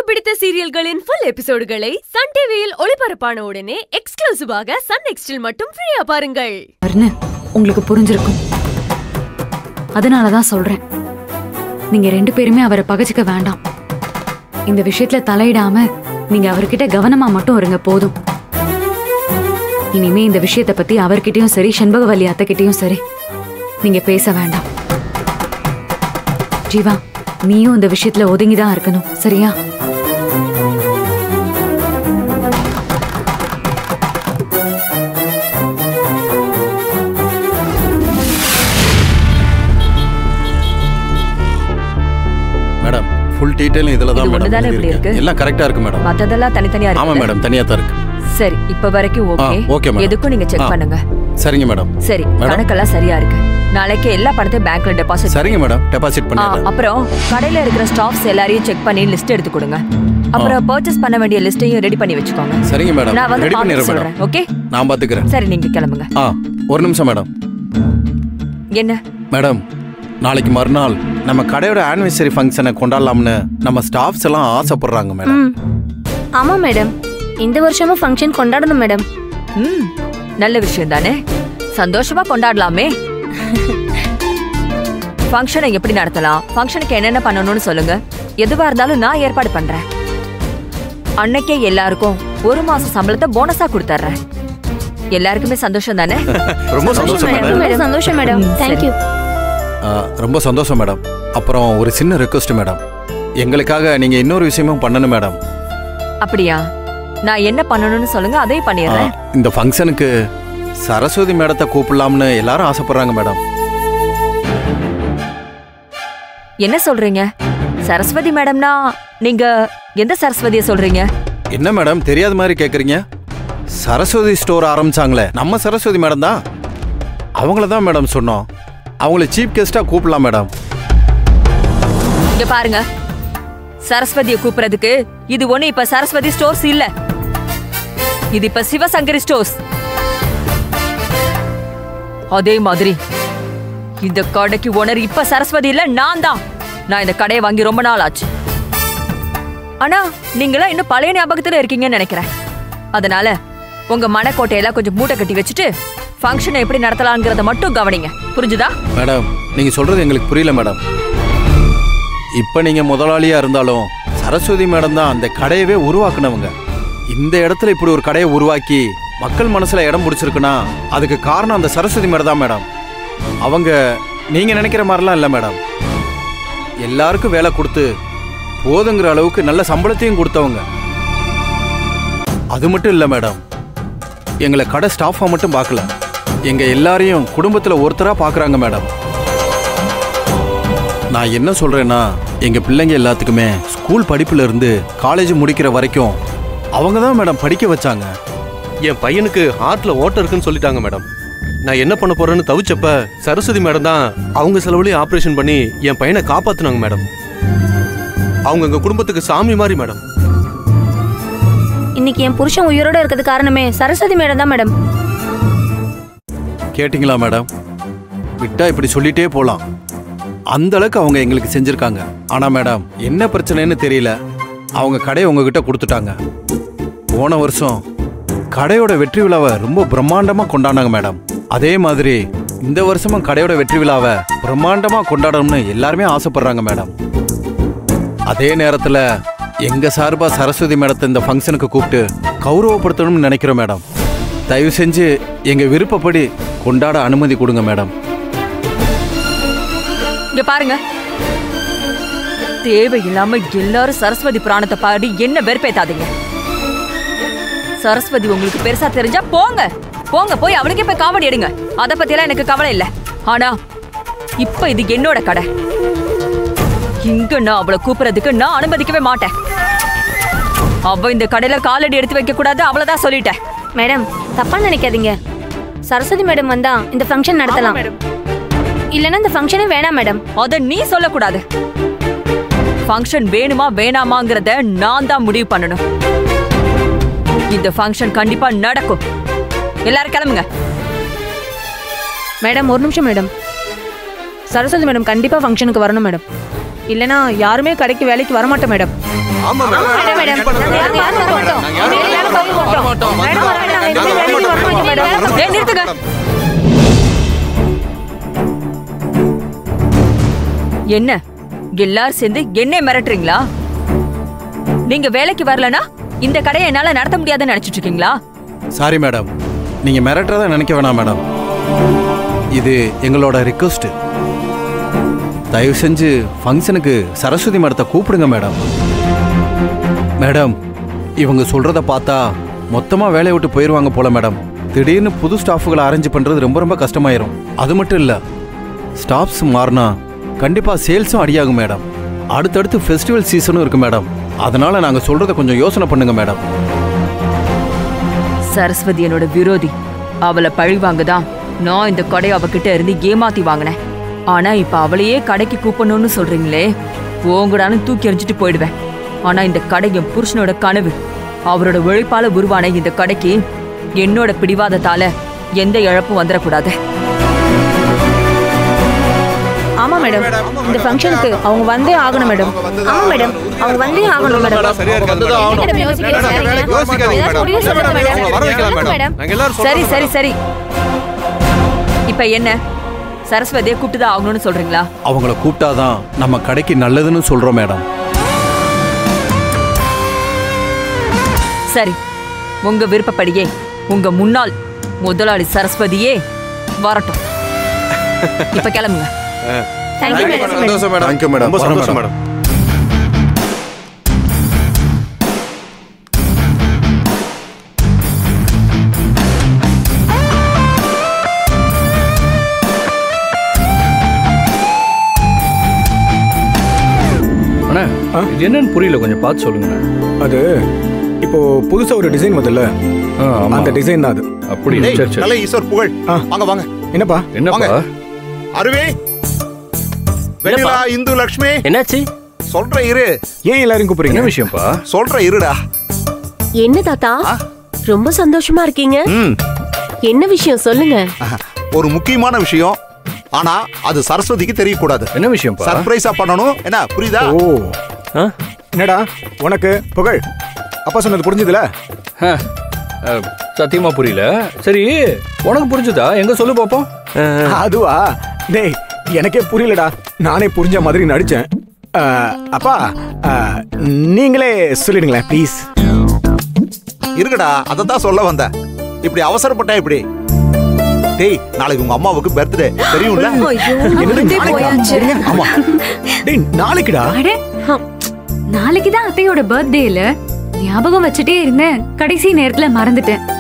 பிடித்த சீரியல்களின் full எபிசோடுகளை Sun டிவியில் ஒளிபரப்பான உடனே எக்ஸ்க்ளூசிவாக சன் நெக்ஸ்டில் மட்டும் ஃப்ரீயா பாருங்கள் அருண் உங்களுக்கு புரிஞ்சிருக்கும் அதனால தான் சொல்றேன் நீங்க ரெண்டு பேருமே அவரை பகச்சிக்க வேண்டாம் இந்த விஷயத்துல தலையிடாம நீங்க அவர்கிட்ட கவனமா மட்டும் இருங்க போதும் இனிமே இந்த விஷயத்தை பத்தி அவர்கிட்டயும் சரி செண்பகவல்லி அத்தைக்கிட்டயும் சரி நீங்க பேச வேண்டாம் ஜீவா நீயும் இந்த விஷயத்துல ஒதுங்கி தான் இருக்கணும் சரியா மேடம் ஃபுல் டீடைலும் இதுல தான் இது மேடம் ஒண்ணுதானே இப்படி எழுதியிருக்கு. இருக்கு? எல்லாம் கரெக்டா இருக்கு மேடம் மத்ததெல்லாம் தனித்தனியா ஆமா இருக்கு மேடம் தனியா தான் இருக்கு சரி இப்ப வரைக்கும் ஓகே ஆ, okay madam. எதுக்கும் நீங்க ஆ. செக் பண்ணுங்க சரிங்க மேடம் சரி Madam. கணக்கெல்லாம் சரியா இருக்கு நாளைக்கு எல்லா பணத்தையும் பேங்க்ல டெபாசிட் சரிங்க மேடம் டெபாசிட் பண்ணிடுறேன் அப்புறம் கடையில இருக்கிற ஸ்டாஃப்ஸ் எல்லாரையும் செக் பண்ணி லிஸ்ட் எடுத்து கொடுங்க அப்புறம் பர்ச்சேஸ் பண்ண வேண்டிய லிஸ்டையும் ரெடி பண்ணி வச்சுக்கோங்க சரிங்க மேடம் நான் வந்து ரெடி பார்த்துட்டு பண்ணிடுறேன் சொல்றேன் மேடம் ஓகே நான் பாத்துக்கிறேன் சரி நீங்க கிளம்புங்க ஆ ஒரு நிமிஷம் மேடம் என்ன மேடம் நாளைக்கு மறுநாள் நம்ம கடையோட ஆனிவர்சரி ஃபங்க்ஷனை கொண்டாடலாம்னு நம்ம ஸ்டாஃப்ஸ் எல்லாம் ஆசைப்படுறாங்க மேடம் ம் ஆமா மேடம் இந்த வருஷமும் ஃபங்க்ஷன் கொண்டாடணும் மேடம் ம் நல்ல விஷயம் தானே சந்தோஷமா கொண்டாடலாமே ஃபங்க்ஷனை எப்படி நடத்தலாம் ஃபங்க்ஷனுக்கு என்னென்ன பண்ணணும்னு சொல்லுங்க எதுவா இருந்தாலும் நான் ஏற்பாடு பண்றேன் அன்னைக்கே எல்லாருக்கும் ஒரு மாசம் சம்பளத்தை போனஸா கொடுத்துட்றேன் எல்லாருக்குமே சந்தோஷம் தானே ரொம்ப சந்தோஷம் மேடம் ரொம்ப சந்தோஷம் மேடம் ம், சரி. தேங்க்யூ ஆ, ரொம்ப சந்தோஷம் மேடம் அப்புறம் ஒரு சின்ன ரெக்வஸ்ட் மேடம் எங்களுக்காக நீங்க இன்னொரு விஷயமும் பண்ணணும் மேடம் அப்படியா நான் என்ன பண்ணணும்னு சொல்லுங்க அதையும் ஆ, பண்ணிடுறேன் இந்த ஃபங்க்ஷனுக்கு சரஸ்வதி மேடத்தை கூப்பிடலாம்னு எல்லாரும் ஆசைப்படுறாங்க மேடம் என்ன சொல்றீங்க சரஸ்வதி மேடம்னா நீங்க எந்த சரஸ்வதிய சொல்றீங்க என்ன மேடம் தெரியாத மாதிரி கேக்குறீங்க சரஸ்வதி ஸ்டோர் ஆரம்பிச்சாங்களே நம்ம சரஸ்வதி மேடம் தான் அவங்கள தான் மேடம் சொன்னோம் அவங்கள சீஃப் கெஸ்டா கூப்பிடலாம் மேடம் இங்க பாருங்க சரஸ்வதிய கூப்பிடுறதுக்கு இது ஒண்ணு இப்ப சரஸ்வதி ஸ்டோர்ஸ் இல்ல இது இப்ப சிவசங்கரி ஸ்டோர்ஸ் அதே மாதிரி இந்த கடைக்கு ஓனர் இப்ப சரஸ்வதி இல்ல நான் தான் நான் இந்த கடையை வாங்கி ரொம்ப நாள் ஆச்சு ஆனா நீங்களாம் இன்னும் பழைய ஞாபகத்துல இருக்கீங்கன்னு நினைக்கிறேன் அதனால உங்க மனக்கோட்டையெல்லாம் கொஞ்சம் மூட்டை கட்டி வச்சுட்டு ஃபங்க்ஷனை எப்படி நடத்தலாங்கிறத மட்டும் கவனிங்க புரிஞ்சுதா மேடம் நீங்க சொல்றது எங்களுக்கு புரியல மேடம் இப்ப நீங்க முதலாளியா இருந்தாலும் சரஸ்வதி மேடம் தான் அந்த கடையவே உருவாக்குனவங்க இந்த இடத்துல இப்படி ஒரு கடையை உருவாக்கி மக்கள் மனசுல இடம் பிடிச்சிருக்குன்னா அதுக்கு காரணம் அந்த சரஸ்வதி மேடம் தான் மேடம் அவங்க நீங்க நினைக்கிற மாதிரிலாம் இல்லை மேடம் எல்லாருக்கும் வேலை கொடுத்து போதுங்கிற அளவுக்கு நல்ல சம்பளத்தையும் கொடுத்தவங்க அது மட்டும் இல்லை மேடம் எங்களை கடை ஸ்டாஃபாக மட்டும் பார்க்கல எங்க எல்லாரையும் குடும்பத்துல ஒருத்தரா பார்க்கறாங்க மேடம் நான் என்ன சொல்றேன்னா எங்க பிள்ளைங்க எல்லாத்துக்குமே ஸ்கூல் படிப்புல இருந்து காலேஜ் முடிக்கிற வரைக்கும் அவங்க தான் மேடம் படிக்க வச்சாங்க என் பையனுக்கு ஹார்ட்ல ஓட்டம் இருக்குன்னு சொல்லிட்டாங்க மேடம் நான் என்ன பண்ண போறேன்னு தவிச்சப்ப சரஸ்வதி மேடம் தான் அவங்க செலவுலயே ஆபரேஷன் பண்ணி என் பையனை காப்பாத்துனாங்க மேடம் அவங்க எங்க குடும்பத்துக்கு சாமி மாதிரி மேடம் இன்னைக்கு என் புருஷன் உயிரோட இருக்கிறது காரணமே சரஸ்வதி மேடம் தான் மேடம் கேட்டிங்களா மேடம் விட்டா இப்படி சொல்லிட்டே போலாம் அந்த அளவுக்கு அவங்க எங்களுக்கு செஞ்சிருக்காங்க ஆனா மேடம் என்ன பிரச்சனைன்னு தெரியல அவங்க கடையை உங்ககிட்ட கொடுத்துட்டாங்க போன வருஷம் கடையோட வெற்றி விழாவை ரொம்ப பிரம்மாண்டமா கொண்டாடினாங்க மேடம் அதே மாதிரி இந்த வருஷமும் கடையோட வெற்றி விழாவை பிரம்மாண்டமா கொண்டாடணும்னு எல்லாருமே ஆசைப்படுறாங்க மேடம் அதே நேரத்துல எங்க சார்பா சரஸ்வதி மேடத்தை இந்த ஃபங்க்ஷனுக்கு கூப்பிட்டு கௌரவப்படுத்தணும்னு நினைக்கிறோம் மேடம் தயவு செஞ்சு எங்க விருப்பப்படி கொண்டாட அனுமதி கொடுங்க மேடம் இங்க பாருங்க தேவையில்லாம எல்லாரும் சரஸ்வதி புராணத்தை பாடி என்ன வெறுப்பேத்தாதீங்க சரஸ்வதி உங்களுக்கு பெருசா தெரிஞ்சா போங்க போங்க போய் அவளுக்கே போய் காவடி எடுங்க அத பத்தியெல்லாம் எனக்கு கவலை இல்ல ஆனா இப்ப இது என்னோட கடை இங்க நான் அவளை கூப்பிடுறதுக்கு நான் அனுமதிக்கவே மாட்டேன் அவ இந்த கடையில காலடி எடுத்து வைக்க கூடாது அவ்வளவுதான் சொல்லிட்டேன் மேடம் தப்பா நினைக்காதீங்க சரஸ்வதி மேடம் வந்தா இந்த ஃபங்க்ஷன் நடத்தலாம் இல்லைன்னா இந்த ஃபங்க்ஷனே வேணாம் மேடம் அத நீ சொல்லக்கூடாது ஃபங்க்ஷன் வேணுமா வேணாமாங்கிறத நான் தான் முடிவு பண்ணணும் இந்த ஃபங்க்ஷன் கண்டிப்பா நடக்கும் எல்லாரும் கிளம்புங்க மேடம் ஒரு நிமிஷம் மேடம் சரஸ்வதி மேடம் கண்டிப்பா ஃபங்க்ஷனுக்கு வரணும் மேடம் இல்லனா யாருமே கடைக்கு வேலைக்கு வர மாட்டோம் மேடம் ஆமா மேடம், மேடம். நாங்க யாரும் யாரும் வர மாட்டோம். நாங்க யாரும் யாரும் வர மாட்டோம். மேடம், நாங்க இனிமே வேலைக்கு வர மாட்டோம் மேடம். ஏய் நிறுத்துங்க என்ன எல்லாரும் சேர்ந்து என்னை மிரட்டுறீங்களா நீங்க வேலைக்கு வரலனா இந்த கடையை என்னால நடத்த முடியாதுன்னு நினைச்சிட்டு இருக்கீங்களா சாரி மேடம் நீங்க மிரட்டுறதா நினைக்க வேணாம் மேடம் இது எங்களோட ரிக்வஸ்ட் தயவு செஞ்சு ஃபங்க்ஷனுக்கு சரஸ்வதி மேடத்தை கூப்பிடுங்க மேடம் மேடம் இவங்க சொல்றத பார்த்தா மொத்தமா வேலையை விட்டு போயிடுவாங்க போல மேடம் திடீர்னு புது ஸ்டாஃபுகளை அரேஞ்ச் பண்றது ரொம்ப ரொம்ப கஷ்டமாயிரும் அது மட்டும் இல்ல ஸ்டாஃப்ஸ் மாறினா கண்டிப்பா சேல்ஸும் அடியாகும் மேடம் அடுத்தடுத்து ஃபெஸ்டிவல் சீசனும் இருக்கு மேடம் அதனால நாங்க சொல்றத கொஞ்சம் யோசனை பண்ணுங்க மேடம் சரஸ்வதி என்னோட விரோதி அவளை பழி வாங்கதான் நான் இந்த கடையை அவகிட்ட இருந்து ஏமாத்தி வாங்கினேன் ஆனா இப்ப அவளையே கடைக்கு கூப்பிடணும்னு சொல்றீங்களே போங்கடான்னு தூக்கி எறிஞ்சிட்டு போயிடுவேன் ஆனா இந்த கடை என் புருஷனோட கனவு அவரோட உழைப்பால உருவான இந்த கடைக்கு என்னோட பிடிவாதத்தால எந்த இழப்பும் வந்துடக்கூடாது ஆமா மேடம் இந்த ஃபங்க்ஷனுக்கு அவங்க வந்தே ஆகணும் மேடம் ஆமா மேடம் அவங்க வந்தே ஆகணும் மேடம் சரியா இருக்காது மேடம். மேடம், யோசிக்கிறேன், மேடம், சரிங்க. மேடம், யோசிக்காதீங்க ஏதாவது மேடம். முடிவு சொல்லுங்க மேடம். அவங்கள வர வைக்கலாம் சொல்லுங்க மேடம். நாங்க எல்லாரும் சரி சொல்றோம் சரி சரி இப்ப என்ன சரஸ்வதியை கூப்பிட்டுதான் ஆகணும்னு சொல்றீங்களா அவங்கள கூப்பிட்டாதான் நம்ம கடைக்கு நல்லதுன்னு சொல்றோம் மேடம் சரி உங்க விருப்பப்படியே உங்க முன்னாள் முதலாளி சரஸ்வதியே வரட்டும் இப்ப கிளம்புங்க தேங்க்யூ மேடம் சந்தோஷம் மேடம் Thank you, madam. ரொம்ப வரேன், சந்தோஷம் madam. மேடம் அண்ணா இது என்னன்னு புரியல கொஞ்சம் பார்த்து சொல்லுங்க அது இப்போ புதுசா ஒரு டிசைன் வந்தல ஆ, ஆமா. அந்த டிசைன் தான் அது அப்படி டேய், சரி சரி நல்ல ஈஸ்வர் புகழ் ஆ. வாங்க வாங்க என்னப்பா என்னப்பா அருவி வெண்ணிலா இந்து லக்ஷ்மி என்னாச்சு சொல்ற இரு ஏன் எல்லாரும் என்ன கூப்பிடுறீங்க விஷயம்ப்பா சொல்ற இருடா என்ன தாத்தா ரொம்ப சந்தோஷமா இருக்கீங்க ம் என்ன விஷயம் சொல்லுங்க ஒரு முக்கியமான விஷயம் ஆனா அது சரஸ்வதிக்கு தெரியக்கூடாது என்ன விஷயம்ப்பா சர்ப்ரைஸா பண்ணணும் என்ன புரியுதா ஓ ஆ? என்னடா உனக்கு புகழ் அப்பா சொன்னது புரிஞ்சுதுல ஆ, ஆ, சத்தியமா புரியல சரி உனக்கு புரிஞ்சுதா எங்க சொல்லு பாப்போம் அதுவா டேய் எனக்கே புரியலடா நானே புரிஞ்ச மாதிரி நடிச்சேன் ஆ, அப்பா ஆ, நீங்களே சொல்லிடுங்களேன் ப்ளீஸ் இருக்குடா அதை தான் சொல்ல வந்தேன் இப்படி அவசரப்பட்டா இப்படி டேய் நாளைக்கு உங்க அம்மாவுக்கு பர்த்டே தெரியும்ல ஆமா டேய் நாளைக்குடா அட நாளைக்கு தான் அத்தையோட பர்த்டேல ஞாபகம் வச்சுட்டே இருந்தேன் கடைசி நேரத்துல மறந்துட்டேன்